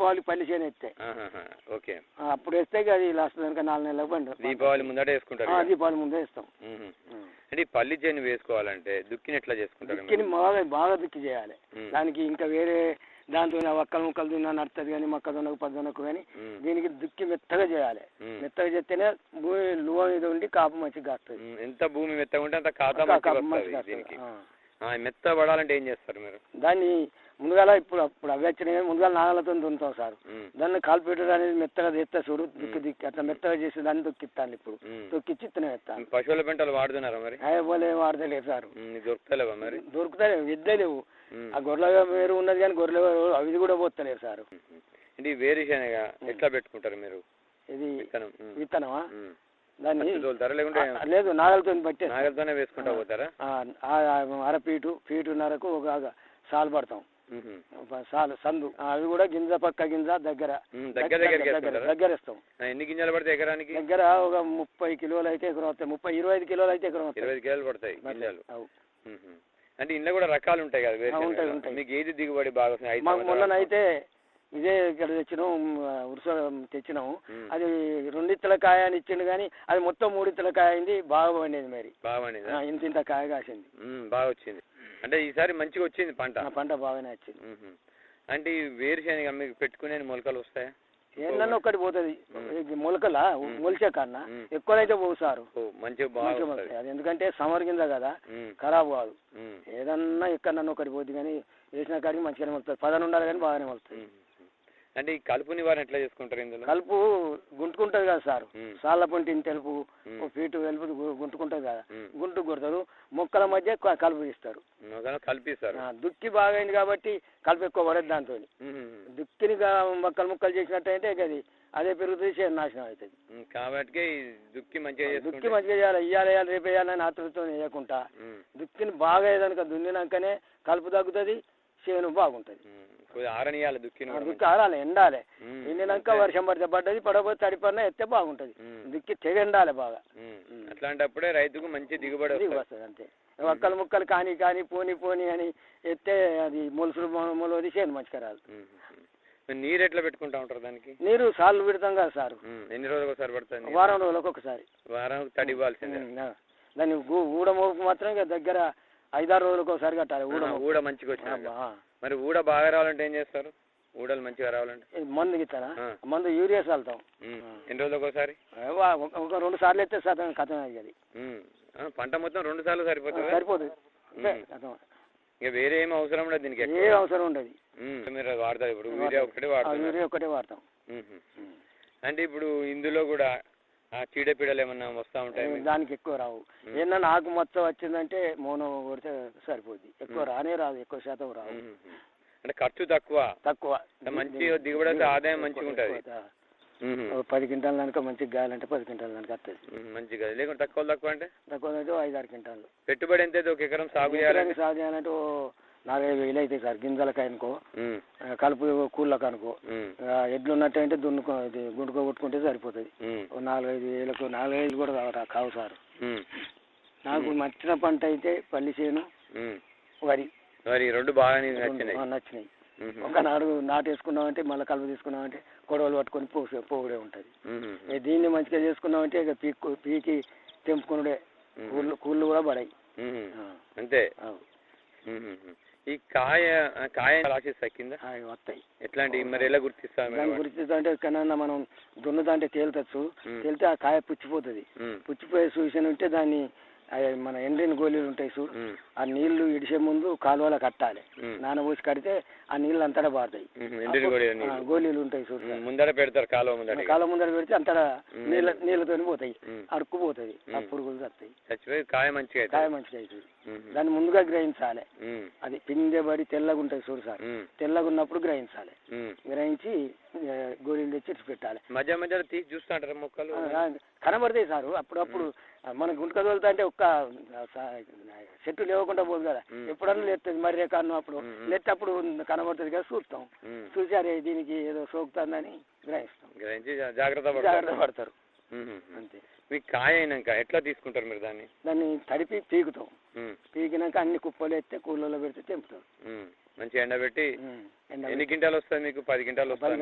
దీపావళి పల్లి చేను ఎత్తే ఆహాహా, ఓకే ఆ, అప్పుడు వేస్తే ఇక అది లాస్ట్ కనుక నాలుగు నెలలకు బండి దీపావళి ముందట వేసుకుంటారు ఆ, ఇక. దీపావళి ముందే ఇస్తాం మ్మ్. అంటే ఈ పల్లి చేను వేసుకోవాలంటే దుక్కిని ఎట్లా చేసుకుంటారు దుక్కిని బాగా బాగా దుక్కి చేయాలి మ్మ్. దానికి ఇంకా వేరే దాంతో ఒక్కలు ముక్కలు దున్నా నడుతుంది కానీ మొక్కజొన్నకు పద్దొన్నకు కానీ మ్మ్. దీనికి దుక్కి మెత్తగా చేయాలి మ్మ్. మెత్తగా చేస్తేనే భూమి లువ మీద ఉండి కాపు మంచిగా కాస్తుంది మ్మ్. ఎంత భూమి మెత్తగా ఉంటే అంత ఖాతా కా- మంచిగా కాపు వస్తుంది మంచిగా దీనికి వస్తుంది. ఆ. ఆ, మెత్త పడాలంటే ఏం చేస్తారు మీరు దాన్ని ముందుగాల ఇప్పుడు అప్పుడు అవి వచ్చినాయి ముందుగా నాగలతో దున్నుతాం సార్ మ్మ్. దాన్ని కాల్పెట్టడం అనేది మెత్తగా తెస్తా చూడు దుక్కి దిక్కి అట్లా మెత్తగా చేసి దాన్ని దుక్కిస్తాను ఇప్పుడు మ్మ్. దుక్కిచ్చి ఇత్తనం ఎత్తాను పశువుల పెంటలు వాడుతున్నారా మరి అయ్యే పోలే వాడతలేదు సార్ మ్మ్. నీకు దొరుకుతలేవా మరి దొరుకుతాయి ఎద్దే లేవు మ్మ్. ఆ గొర్రెల వేరు ఉన్నది కానీ గొర్రెల వేరు అవి కూడా పోతలేరు సార్ మ్మ్. అంటే ఈ వేరుశనగ ఎట్లా పెట్టుకుంటారు మీరు ఇది విత్తనం మ్మ్. విత్తనమా మ్మ్. దాన్ని పచ్చి తోలుతారా లేకుంటే ఆ, లేదు నాగలతో బట్టే నాగలతోనే వేసుకుంటా పోతారా అర ఫీటు ఫీటున్నరకు ఒక సాలు పడతాం మ్మ్. ఒక సాలు సందు ఆ, అవి కూడా గింజ పక్క గింజ దగ్గర మ్మ్. దగ్గర దగ్గరికి దగ్గర వేసుకుంటారా దగ్గర ఇస్తాం ఆ, ఎన్ని గింజలు పడతాయి ఎకరానికి దగ్గర ఒక ముప్పై కిలోలు అయితే ఎకరం వస్తాయి ముప్పై ఇరవై ఐదు కిలోలు అయితే ఎకరం వస్తాయి ఇరవై ఐదు కిలోలు పడతాయి గింజలు అవు. మ్మ్. అంటే ఇంట్లో కూడా రకాలు ఉంటాయి కదా ఆ, ఉంటాయి, వేరుశనగలో. ఉంటాయి. మీకు ఏది దిగుబడి బాగా వస్తుంది ఐదు మాకు సంవత్సరాలు? మొన్ననైతే ఇదే ఇక్కడ తెచ్చినాం ఉరుస తెచ్చినాము మ్మ్. అది రెండిత్తల కాయ అని ఇచ్చిండు కానీ అది మొత్తం మూడిత్తల కాయ అయింది బాగా పండేది మరి బాగా పండిందా? ఆ, ఇంత ఇంత కాయ కాసింది మ్మ్. బాగా వచ్చింది అంటే ఈసారి మంచిగా వచ్చింది పంట ఆ పంట బాగానే వచ్చింది మ్మ్. అంటే ఈ వేరుశనగ మీకు పెట్టుకునే మొలకలు వస్తాయా ఏందన్నా ఒక్కటి పోతుంది మ్మ్. మొలకల మ్మ్. మొలిచే కన్నా మ్మ్. ఎక్కువనైతే పోవు సారు ఓ, మంచిగా బాగా మంచిగా వస్తుంది మొలుస్తాయి. అది ఎందుకంటే సమర్ కింద కదా మ్మ్. ఖరాబ్ కాదు మ్మ్. ఏదన్నా ఎక్కడన్నా ఒకటి పోతుంది కానీ వేసిన కాడికి మంచిగానే మొలుతుంది పదన ఉండాలి కానీ బాగానే మొలుతుంది మ్మ్. అంటే ఈ కలుపు నివారణ ఎట్లా చేసుకుంటారు ఇందులో కలుపు గుంటుకుంటుంది కదా సార్ మ్మ్. సాళ్ళ పొంటి తెలుపు మ్మ్. ఓ ఫీటు వెలుపు గు- గుంటుకుంటుంది కదా మ్మ్. గుంటు కొడతారు మొక్కల మధ్య క- కలుపు తీస్తారు ఒకవేళ కలిపిస్తారు ఆ, దుక్కి బాగా అయింది కాబట్టి కలుపు ఎక్కువ పడదు దాంతో మ్మ్. దుక్కిని గా- మొక్కలు ముక్కలు చేసినట్టయితే ఇక అది అదే పెరుగుతుంది చేను నాశనం అవుతుంది మ్మ్. కాబట్టి ఈ దుక్కి మంచిగా దుక్కి చేసుకుంటే మంచిగా చేయాలి ఇయ్యాలి వేయాలి రేపు వేయాలని ఆతృతో వేయకుండా మ్మ్. దుక్కిని బాగా ఏదనుక దున్నినాకనే కలుపు తగ్గుతుంది చేను బాగుంటుంది మ్మ్. కొద్దిగా ఆరనియాలి దుక్కిని ఆ, కూడా దుక్కి ఆడాలి ఎండాలి మ్మ్. ఎండినాక అంతే. వర్షం పడితే పడ్డది పడకపోతే తడిపడినా ఎత్తే బాగుంటుంది మ్మ్. దుక్కి తెగ ఎండాలి బాగా మ్మ్. మ్మ్. అట్లాంటప్పుడే రైతుకు మంచి దిగుబడి ఇది వస్తుంది వస్తుంది అంతే ఒక్కలు ముక్కలు కానీ కానీ పోని పోని అని ఎత్తే అది మొలుసులు మొలవది చేను మంచిగా రాదు మ్మ్. మరి నీరు ఎట్లా పెట్టుకుంటా ఉంటారు దానికి నీరు సార్లు పెడతాం కదా సార్ మ్మ్. ఎన్ని రోజులకు ఒకసారి పడుతుంది నీరు? వారం రోజులకు ఒకసారి వారం తడి ఇవ్వాల్సిందే ఉమ్, ఆ. దాన్ని ఊ- ఊడ మోపు మాత్రం ఇక దగ్గర ఐదారు రోజులకు ఒకసారి కట్టాలి ఊడ ఆ, మోపు. ఊడ మంచిగా వచ్చినాక ఆ, మరి ఊడ బాగా రావాలంటే ఏం చేస్తారు ఊడలు మంచిగా రావాలంటే ఇది మందు గిస్తానా ఆ. మందు యూరియా చల్లుతాం మ్మ్. ఆ. ఎన్ని రోజులకు ఒకసారి ఏ వా- ఒక- ఒక రెండు సార్లు ఎత్తే సతం కథం అది మ్మ్. ఆ, పంట మొత్తం రెండు సార్లు సరిపోతుంది సరిపోతుంది అంతే, ఉమ్. కథం ఇక వేరే ఏం అవసరం లేదు దీనికి ఏ ఎక్కువ. అవసరం ఉండదు మ్మ్. మీరు అది వాడతారు ఇప్పుడు యూరియా ఒకటి వాడుతున్నారు యూరియా ఒకటే వాడతాం మ్మ్. ఉమ్. అంటే ఇప్పుడు ఇందులో కూడా ఆ చీడపీడలు ఏమన్నా వస్తూ ఉంటాయి మీకు? దానికి ఎక్కువ రావు ఉమ్. ఏమన్నా ఆకు మొత్తం వచ్చిందంటే మౌనం కొడితే సరిపోద్ది ఎక్కువ రానే రాదు ఎక్కువ శాతం రావు మ్మ్. అంటే ఖర్చు తక్కువ తక్కువ మంచి దిగుబడి వస్తే ఆదాయం మంచిగా ఉంటది. మ్మ్. ఓ పది క్వింటాల దానిక మంచిగా గాయాలంటే పది క్వింటాల దానికి వస్తుంది మ్మ్. మంచిగా లేకుంటే తక్కువ తక్కువ అంటే తక్కువ అంటే ఓ ఐదు ఆరు క్వింటాలు పెట్టుబడి ఎంత అవుతుంది ఒక ఎకరం సాగు చేయాలంటే ఎకరానికి సాగు చేయాలంటే ఓ నాలుగైదు వేలు అవుతాయి సార్ గింజలకి అనుకో మ్మ్. ఆ, కలుపు కూళ్ళకి అనుకో మ్మ్. ఆ, ఎడ్లు ఉన్నట్టయితే దున్నుకో ఇది గుండుకో కొట్టుకుంటే సరిపోతుంది మ్మ్. ఓ నాలుగైదు వేలకు నాలుగైదు కూడా కావు కావు సార్ మ్మ్. నాకు నచ్చిన పంట అయితే పల్లి చేను మ్మ్. వరి మరి ఈ రెండు బాగా నీకు రెండు, నచ్చినాయి ఆ, నచ్చినాయి మ్మ్. ఒకనాడు నాటేసుకున్నామంటే మళ్ళీ కలుపు తీసుకున్నామంటే కొడవలు పట్టుకొని పోసే పోవుడే ఉంటుంది మ్మ్. ఇక దీన్ని మంచిగా చేసుకున్నామంటే ఇక పీక్కు పీకి తెంపుకునుడే మ్మ్. కూళ్ళు కూళ్ళు కూడా పడాయి మ్మ్. ఆ, అంతే అవు. మ్మ్. ఈ కాయ ఆ కాయ రాసేస్తా కింద అవి వస్తాయి ఎట్లాంటి మరి ఎలా గుర్తిస్తాను దాని గురించి అంటే ఎక్కడన్నా మనం దున్నుదంటే తేలుతచ్చు మ్మ్. తేలితే ఆ కాయ పుచ్చిపోతుంది పుచ్చిపోయే సూచన ఉంటే దాన్ని ఆ మన ఎండిన గోళీలు ఉంటాయి చూడు ఆ నీళ్లు ఇడిసే ముందు కాలువలో కట్టాలి నానబోసి కడితే ఆ నీళ్ళు అంతటా పారుతాయి ఎండిన గోళీల ఆ, నీళ్ళు గోళీలు ఉంటాయి చూడు మ్మ్. ముందర పెడతారు కాలువ ముందర కాలం ముందర పెడితే అంతటా మ్మ్. నీళ్ళ నీళ్ళతో పోతాయి మ్మ్. అడుక్కుపోతుంది ఆ మ్మ్. పురుగులు వస్తాయి చచ్చిపోయి కాయ మంచిగా కాయ అవుతుంది మంచిగా అవుతుంది మ్మ్. దాన్ని ముందుగా గ్రహించాలి మ్మ్. అది పిందె పడి తెల్లగా ఉంటాయి చూడు సార్ మ్మ్. తెల్లగా ఉన్నప్పుడు గ్రహించాలి మ్మ్. గ్రహించి ఆ, గోళీలు తెచ్చి ఇటు పెట్టాలి మధ్య మధ్యలో తీసి చూస్తుంటారు మొక్కలు ఆ, కనబడతాయి సారు అప్పుడప్పుడు ఆ, మన గుంటక తోలుతా అంటే ఒక్క ఆ, సా- చెట్టు లేవకుండా పోదు కదా మ్మ్. ఎప్పుడన్నా లేస్తుంది మర్రే కారణం అప్పుడు మ్మ్. లేటప్పుడు కనబడుతుంది కదా చూస్తాం మ్మ్. చూసి అరే దీనికి ఏదో సోకుతుందని గ్రహిస్తాం గ్రహించి జా- జాగ్రత్త జాగ్రత్త పడతారు పడతారు మ్మ్. అంతే మీకు కాయ అయినాక ఎట్లా తీసుకుంటారు మీరు దాన్ని దాన్ని తడిపి పీకుతాం మ్మ్. పీకినాక అన్ని కుప్పలు ఎత్తే కూలలో పెడితే తెంపుతాం మ్మ్. మంచిగా ఎండబెట్టి ఉమ్. ఎండ ఎన్ని క్వింటాలు వస్తుంది మీకు పది క్వింటాలు పది వస్తుంది